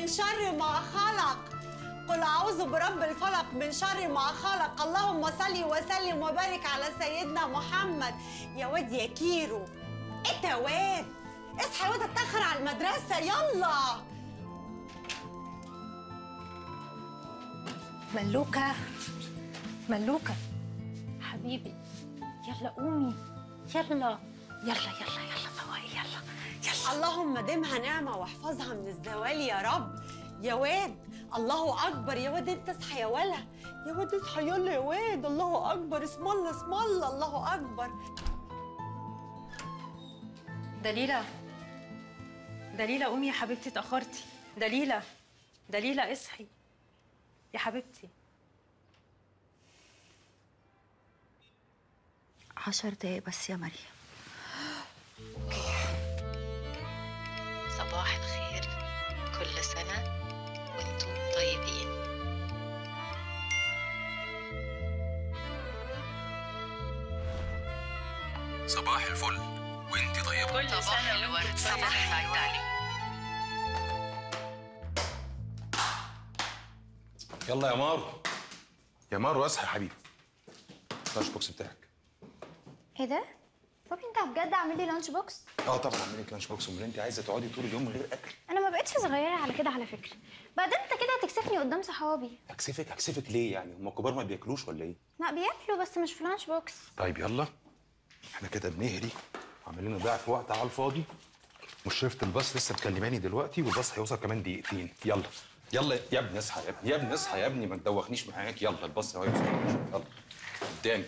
من شر ما خلق قل أعوذ برب الفلق من شر ما خلق اللهم صل وسلم وبارك على سيدنا محمد يا واد يا كيرو انت يا واد اصحى يا واد اتأخر على المدرسة يلا ملوكة ملوكة حبيبي يلا قومي يلا يلا يلا يلا فواقي يلا يلا اللهم دمها نعمة واحفظها من الزوال يا رب يا واد الله أكبر يا واد انت اصحى يا ولا يا واد اصحى يلا يا واد الله أكبر اسم الله اسم الله الله أكبر دليلة دليلة قومي يا حبيبتي اتأخرتي دليلة دليلة اصحي يا حبيبتي عشر دقايق بس يا مريم صباح الخير كل سنة وانتم طيبين صباح الفل وانت طيبة كل صباح الورد صباح العيد يلا يا مارو يا مارو اصحى يا حبيبي اللانش بوكس بتاعك ايه ده؟ بابي انت بجد عامل لي لانش بوكس؟ اه طبعا اعمل لك لانش بوكس امال انت عايزه تقعدي طول اليوم من غير اكل انا ما بقتش صغيره على كده على فكره بعدين انت كده هتكسفني قدام صحابي هكسفك هكسفك ليه يعني هم الكبار ما بياكلوش ولا ايه لا بياكلوا بس مش في لانش بوكس طيب يلا احنا كده بنهري وعاملين نضيع في وقت على الفاضي مشرفة الباص لسه مكلماني دلوقتي والباص هيوصل كمان دقيقتين يلا يلا يا ابني اصحى يا ابني يا ابني اصحى يا ابني ما تدوخنيش معاك يلا الباص هيوصل يلا قدامي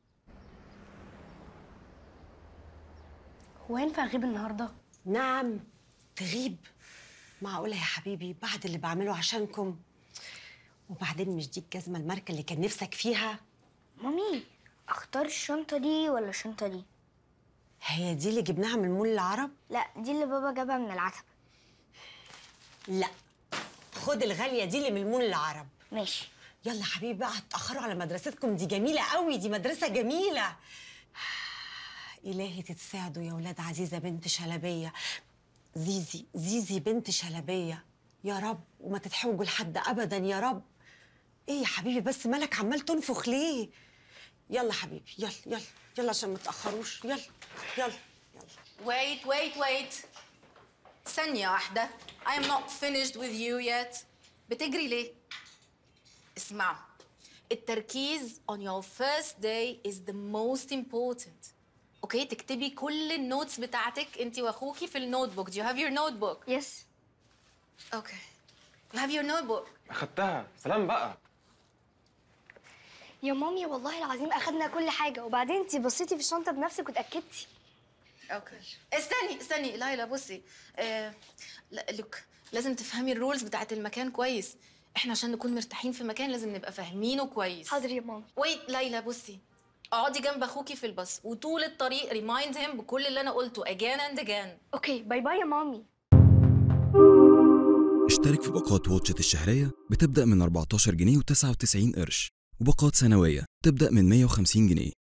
هو ينفع اغيب النهارده؟ نعم تغيب معقولة يا حبيبي بعد اللي بعمله عشانكم وبعدين مش دي الجزمة الماركة اللي كان نفسك فيها مامي اختار الشنطه دي ولا الشنطه دي هي دي اللي جبناها من مول العرب لا دي اللي بابا جابها من العتبه لا خد الغالية دي اللي من مول العرب ماشي يلا حبيبي بقى هتأخروا على مدرستكم دي جميلة قوي دي مدرسة جميلة إلهي تتساعدوا يا ولاد عزيزة بنت شلبية زيزي زيزي بنت شلبية يا رب وما تتحوجوا لحد أبدا يا رب إيه يا حبيبي بس مالك عمال تنفخ ليه يلا حبيبي يلا يلا يلا عشان ما تأخروش يلا يلا يلا Wait, wait, wait. ثانية واحدة. I am not finished with you yet. بتجري ليه؟ اسمعوا. التركيز on your first day is the most important. اوكي تكتبي كل النوتس بتاعتك انت واخوكي في النوت بوك. Do you have your notebook? يس Okay. You have your notebook. اخدتها سلام بقى يا مامي والله العظيم اخدنا كل حاجه وبعدين انت بصيتي في الشنطه بنفسك واتاكدتي اوكي استني استني لايلا بصي آه لا لوك لازم تفهمي الرولز بتاعت المكان كويس احنا عشان نكون مرتاحين في مكان لازم نبقى فاهمينه كويس حاضر يا ماما ويت ليلى بصي اقعدي جنب اخوكي في الباص وطول الطريق ريمايند هيم بكل اللي انا قلته again and again اوكي باي باي يا مامي اشترك في باقات واتشت الشهرية بتبدأ من 14 جنيه و99 قرش وباقات سنوية تبدأ من 150 جنيه